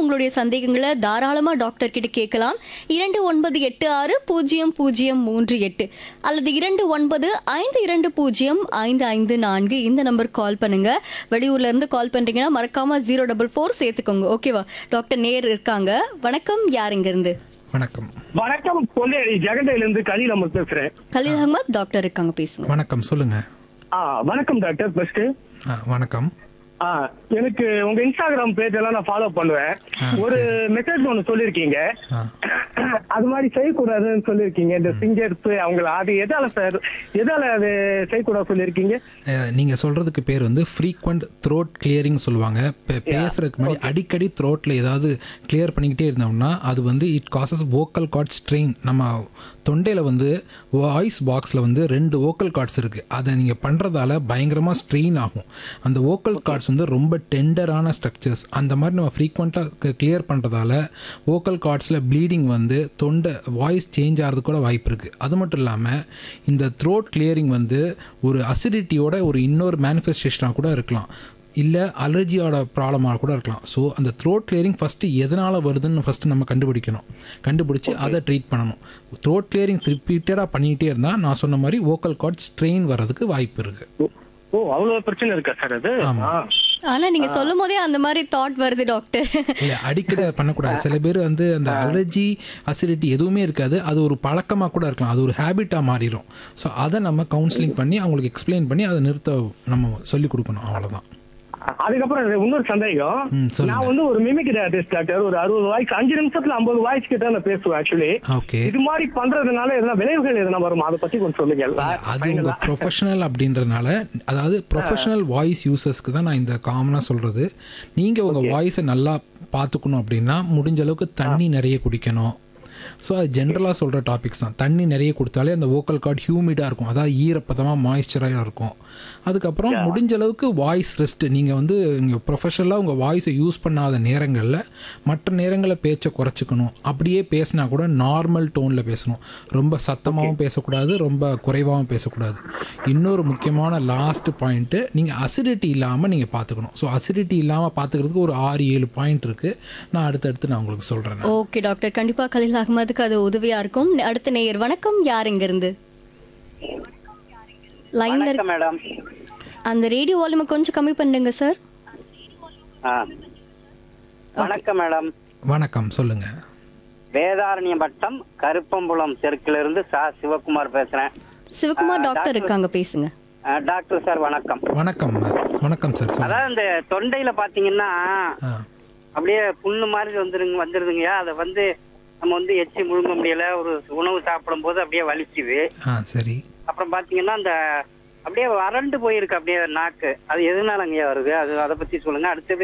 உங்களுடைய சந்தேகங்களை தாராளமா டாக்டர் கிட்ட கேட்கலாம் இரண்டு ஒன்பது எட்டு ஆறு பூஜ்ஜியம் பூஜ்ஜியம் மூன்று எட்டு அல்லது இரண்டு ஒன்பது ஐந்து இரண்டு பூஜ்ஜியம் ஐந்து ஐந்து நான்கு இந்த நம்பர் கால் பண்ணுங்க வெளியூர்ல இருந்து கால் பண்றீங்கன்னா மறக்காம ஜீரோ டபுள் ஃபோர் சேர்த்துக்கோங்க ஓகேவா டாக்டர் நேர் இருக்காங்க வணக்கம் யார் இங்க இருந்து வணக்கம் வணக்கம் கொல்லேரி ஜெகண்டையில இருந்து கலீல் அமர் பேசுறேன் கலீல் அகமத் டாக்டர் இருக்காங்க பேசுங்க வணக்கம் சொல்லுங்க ஆ வணக்கம் டாக்டர் ஃபர்ஸ்ட் ஆ, வணக்கம் ஆ எனக்கு உங்க இன்ஸ்டாகிராம் பேஜ் எல்லாம் நான் ஃபாலோ பண்ணுவேன் ஆ, ஒரு மெசேஜ் ஒன்னு சொல்லிருக்கீங்க ஆ. அது மாதிரி செய்யக்கூடாதுன்னு சொல்லிருக்கீங்க இந்த சிங்கர்ஸ் அவங்கள அது எதால சார் எதால அது செய்யக்கூடாது சொல்லிருக்கீங்க அஹ், நீங்க சொல்றதுக்கு பேர் வந்து ஃப்ரீக்வெண்ட் த்ரோட் கிளியரிங் சொல்லுவாங்க பே- பேசுறதுக்கு முன்னாடி அடிக்கடி த்ரோட்ல ஏதாவது கிளியர் பண்ணிக்கிட்டே இருந்தோம்னா அது வந்து it causes vocal cord strain நம்ம தொண்டையில் வந்து வாய்ஸ் பாக்ஸில் வந்து ரெண்டு வோக்கல் கார்ட்ஸ் இருக்குது அதை நீங்கள் பண்ணுறதால பயங்கரமாக ஸ்ட்ரெயின் ஆகும் அந்த வோக்கல் கார்ட்ஸ் வந்து ரொம்ப டெண்டரான ஸ்ட்ரக்சர்ஸ் அந்த மாதிரி நம்ம ஃப்ரீக்வெண்ட்டாக கிளியர் பண்ணுறதால வோக்கல் கார்ட்ஸில் ப்ளீடிங் வந்து தொண்டை வாய்ஸ் சேஞ்ச் ஆகிறது கூட வாய்ப்பு இருக்குது அது மட்டும் இல்லாமல் இந்த த்ரோட் கிளியரிங் வந்து ஒரு அசிடிட்டியோட ஒரு இன்னொரு மேனிஃபெஸ்டேஷனாக கூட இருக்கலாம் இல்லை அலர்ஜியோட ப்ராப்ளமாக கூட இருக்கலாம் ஸோ அந்த த்ரோட் கிளியரிங் ஃபஸ்ட்டு எதனால் வருதுன்னு ஃபஸ்ட்டு நம்ம கண்டுபிடிக்கணும் கண்டுபிடிச்சி அதை ட்ரீட் பண்ணணும் த்ரோட் கிளியரிங் ரிப்பீட்டடாக பண்ணிக்கிட்டே இருந்தால் நான் சொன்ன மாதிரி வோக்கல் கார்ட் ஸ்ட்ரெயின் வர்றதுக்கு வாய்ப்பு இருக்குது ஓ, ஓ அவ்வளவு பிரச்சனை இருக்கா சார் அது ஆமா. ஆ. ஆனா நீங்க சொல்லும் போதே அந்த மாதிரி தாட் வருது டாக்டர் இல்லை அடிக்கடி அதை பண்ணக்கூடாது சில பேர் வந்து அந்த அலர்ஜி அசிடிட்டி எதுவுமே இருக்காது அது ஒரு பழக்கமாக கூட இருக்கலாம் அது ஒரு ஹேபிட்டாக மாறிடும் ஸோ அதை நம்ம கவுன்சிலிங் பண்ணி அவங்களுக்கு எக்ஸ்பிளைன் பண்ணி அதை நிறுத்த நம்ம சொல்லிக் கொடுக்கணும் அவ்வளோதான் அதுக்கப்புறம் எனக்கு இன்னொரு சந்தேகம் ம், சொல்லுங்க. நான் வந்து ஒரு மிமிக் ஆர்டிஸ்ட் டாக்டர் ஒரு அறுபது வாய்ஸ் அஞ்சு நிமிஷத்துல ஐம்பது வாய்ஸ் கிட்ட நான் பேசுவேன் ஆக்சுவலி ஓகே இது மாதிரி பண்றதுனால எதனா விளைவுகள் எதனா வருமா அதை பத்தி கொஞ்சம் சொல்லுங்க இல்ல, அது உங்க ப்ரொஃபஷனல் அப்படின்றனால அதாவது ப்ரொஃபஷனல் வாய்ஸ் யூசர்ஸ்க்கு தான் நான் இந்த காமனாக சொல்றது நீங்க உங்க வாய்ஸை நல்லா பார்த்துக்கணும் அப்படின்னா முடிஞ்ச அளவுக்கு தண்ணி நிறைய குடிக்கணும் ஸோ அது ஜென்ரலாக சொல்கிற டாபிக்ஸ் தான் தண்ணி நிறைய கொடுத்தாலே அந்த வோக்கல் கார்டு ஹியூமிடாக இருக்கும் அதாவது ஈரப்பதமாக மாய்ஸ்சராக இருக்கும் அதுக்கப்புறம் முடிஞ்ச அளவுக்கு வாய்ஸ் ரெஸ்ட் நீங்கள் வந்து இங்கே ப்ரொஃபஷனலாக உங்கள் வாய்ஸை யூஸ் பண்ணாத நேரங்களில் மற்ற நேரங்களில் பேச்சை குறைச்சிக்கணும் அப்படியே பேசினா கூட நார்மல் டோனில் பேசணும் ரொம்ப சத்தமாகவும் பேசக்கூடாது ரொம்ப குறைவாகவும் பேசக்கூடாது இன்னொரு முக்கியமான லாஸ்ட் பாயிண்ட்டு நீங்கள் அசிடிட்டி இல்லாமல் நீங்கள் பார்த்துக்கணும் ஸோ அசிடிட்டி இல்லாமல் பார்த்துக்கிறதுக்கு ஒரு ஆறு ஏழு பாயிண்ட் இருக்குது நான் அடுத்தடுத்து நான் உங்களுக்கு சொல்கிறேன் ஓகே டாக்டர் கண்டிப்பா கலீல் அகமதுக்கு அது உதவியா இருக்கும் அடுத்த நேயர் வணக்கம் யார் இங்க இருந்து லைன்ல வணக்கம் மேடம் அந்த ரேடியோ வால்யூமை கொஞ்சம் கம்மி பண்ணுங்க சார் ஆ வணக்கம் மேடம் வணக்கம் சொல்லுங்கள் வேதாரண்யம் வட்டம் கருப்பம்புலம் தெற்குல இருந்து சா சிவகுமார் பேசுறேன் சிவகுமார் டாக்டர் இருக்காங்க பேசுங்க ஆ, டாக்டர் சார் வணக்கம் வணக்கம் வணக்கம் சார் சொல்லுங்கள் அதாவது இந்த தொண்டையில பாத்தீங்கன்னா ஆ அப்படியே புண்ணு மாதிரி வந்துருங்க வந்துருதுங்கய்யா அதை வந்து நம்ம வந்து எச்சி முழுங்க முடியல ஒரு உணவு சாப்பிடும் போது அப்படியே வலிக்குது ஆ சரி அப்புறம் பாத்தீங்கன்னா அந்த அப்படியே வறண்டு போயிருக்கு அப்படியே நாக்கு அது எதனாலங்கய்யா வருது அது அதை பத்தி சொல்லுங்க அடுத்தது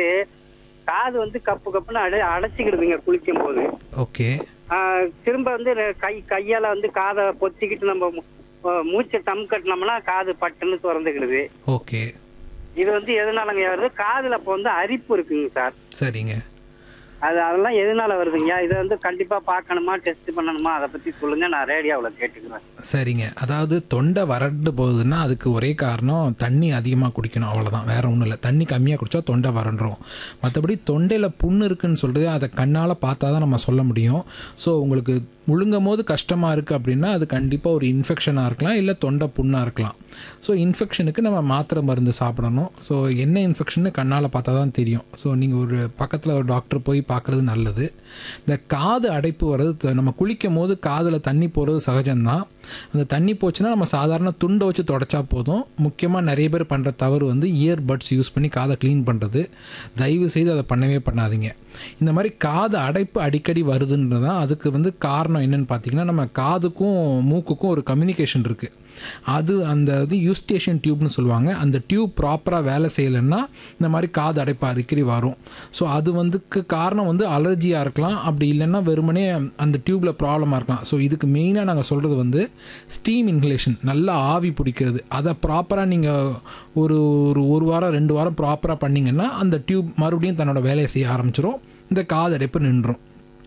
காது வந்து கப்பு கப்புன்னு அடை அடைச்சிக்கிடுதுங்க குளிக்கும் போது ஓகே ஆஹ் திரும்ப வந்து ரெ- கை கையால வந்து காதை பொத்திக்கிட்டு நம்ம மூ- ஆஹ் மூச்சை டம் கட்டினோம்னா காது பட்டுன்னு திறந்துக்கிடுது ஓகே இது வந்து எதனாலங்க வருது காதுல அப்போ வந்து அரிப்பு இருக்குங்க சார் சரிங்க அது அதெல்லாம் எதனால வருதுங்க இதை வந்து கண்டிப்பா பார்க்கணுமா டெஸ்ட் பண்ணணுமா அதை பத்தி சொல்லுங்க நான் ரேடியோவில் கேட்டுக்கிறேன் சரிங்க அதாவது தொண்டை வறண்டு போகுதுன்னா அதுக்கு ஒரே காரணம் தண்ணி அதிகமாக குடிக்கணும் அவ்வளோதான் வேற ஒன்றும் இல்லை தண்ணி கம்மியாக குடிச்சா தொண்டை வறண்டுரும் மற்றபடி தொண்டையில் புண்ணு இருக்குன்னு சொல்கிறது அதை கண்ணால் பார்த்தா தான் நம்ம சொல்ல முடியும் ஸோ உங்களுக்கு முழுங்கும் போது கஷ்டமாக இருக்குது அப்படின்னா அது கண்டிப்பாக ஒரு இன்ஃபெக்ஷனாக இருக்கலாம் இல்லை தொண்டை புண்ணாக இருக்கலாம் ஸோ இன்ஃபெக்ஷனுக்கு நம்ம மாத்திரை மருந்து சாப்பிடணும் ஸோ என்ன இன்ஃபெக்ஷன்னு கண்ணால் பார்த்தா தான் தெரியும் ஸோ நீங்கள் ஒரு பக்கத்தில் ஒரு டாக்டர் போய் பார்க்குறது நல்லது இந்த காது அடைப்பு வர்றது த- நம்ம குளிக்கும் போது காதில் தண்ணி போகிறது சகஜம்தான் அந்த தண்ணி போச்சுன்னா நம்ம சாதாரண துண்டை வச்சு தொடச்சா போதும் முக்கியமாக நிறைய பேர் பண்ணுற தவறு வந்து இயர் பட்ஸ் யூஸ் பண்ணி காதை க்ளீன் பண்ணுறது தயவு செய்து அதை பண்ணவே பண்ணாதீங்க இந்த மாதிரி காது அடைப்பு அடிக்கடி வருதுன்றதான் அதுக்கு வந்து காரணம் என்னன்னு பார்த்தீங்கன்னா நம்ம காதுக்கும் மூக்குக்கும் ஒரு கம்யூனிகேஷன் இருக்குது அது அந்த இது யூஸ்டேஷன் டியூப்னு சொல்லுவாங்க அந்த டியூப் ப்ராப்பராக வேலை செய்யலைன்னா இந்த மாதிரி காது அடைப்பு அடிக்கடி வரும் ஸோ அது வந்துக்கு காரணம் வந்து அலர்ஜியாக இருக்கலாம் அப்படி இல்லைன்னா வெறுமனே அந்த டியூப்பில் ப்ராப்ளமாக இருக்கலாம் ஸோ இதுக்கு மெயினாக நாங்கள் சொல்கிறது வந்து ஸ்டீம் இன்ஹலேஷன் நல்லா ஆவி பிடிக்கிறது அதை ப்ராப்பராக நீங்கள் ஒரு ஒரு ஒரு வாரம் ரெண்டு வாரம் ப்ராப்பராக பண்ணிங்கன்னா அந்த டியூப் மறுபடியும் தன்னோட வேலையை செய்ய ஆரம்பிச்சிரும் இந்த காது அடைப்பு நின்றும்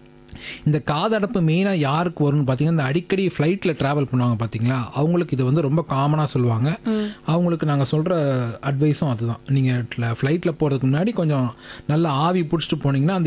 இந்த காதடப்பு மெயினாக யாருக்கு வரும்னு பார்த்தீங்கன்னா இந்த அடிக்கடி ஃப்ளைட்டில் ட்ராவல் பண்ணுவாங்க பார்த்தீங்களா அவங்களுக்கு இது வந்து ரொம்ப காமனாக சொல்லுவாங்க அவங்களுக்கு நாங்கள் சொல்கிற அட்வைஸும் அதுதான் நீங்கள் ஃப்ளைட்டில் போகிறதுக்கு முன்னாடி கொஞ்சம் நல்லா ஆவி பிடிச்சிட்டு போனீங்கன்னா அந்த